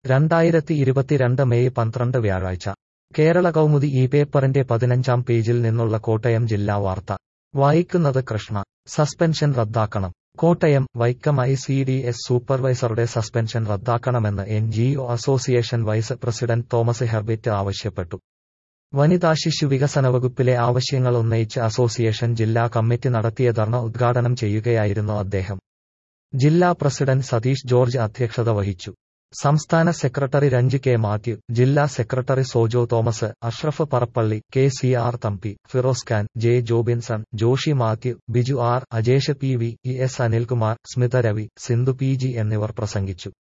രണ്ടായിരത്തി ഇരുപത്തിരണ്ട് മെയ് പന്ത്രണ്ട് വ്യാഴാഴ്ച കേരള കൗമുദി ഈ പേപ്പറിന്റെ പതിനഞ്ചാം പേജിൽ നിന്നുള്ള കോട്ടയം ജില്ലാ വാർത്ത വായിക്കുന്നത് കൃഷ്ണ സസ്പെൻഷൻ റദ്ദാക്കണം Kottayam Vaikom I C D S സൂപ്പർവൈസറുടെ സസ്പെൻഷൻ റദ്ദാക്കണമെന്ന് N G O association vice president Thomas Herbert ആവശ്യപ്പെട്ടു വനിതാ ശിശു വികസന വകുപ്പിലെ ആവശ്യങ്ങൾ ഉന്നയിച്ച് അസോസിയേഷൻ ജില്ലാ കമ്മിറ്റി നടത്തിയ ധർണ ഉദ്ഘാടനം ചെയ്യുകയായിരുന്നു അദ്ദേഹം ജില്ലാ പ്രസിഡന്റ് സതീഷ് ജോർജ് അധ്യക്ഷത വഹിച്ചു സംസ്ഥാന സെക്രട്ടറി രഞ്ജ് കെ മാത്യു ജില്ലാ secretary Sojo Thomas Ashraf Parappally K C R Thampi Firoz Khan J Jobinson Joshi Mathew Biju R Ajesh P V E S Anilkumar Smitha Ravi Sindhu P G എന്നിവർ പ്രസംഗിച്ചു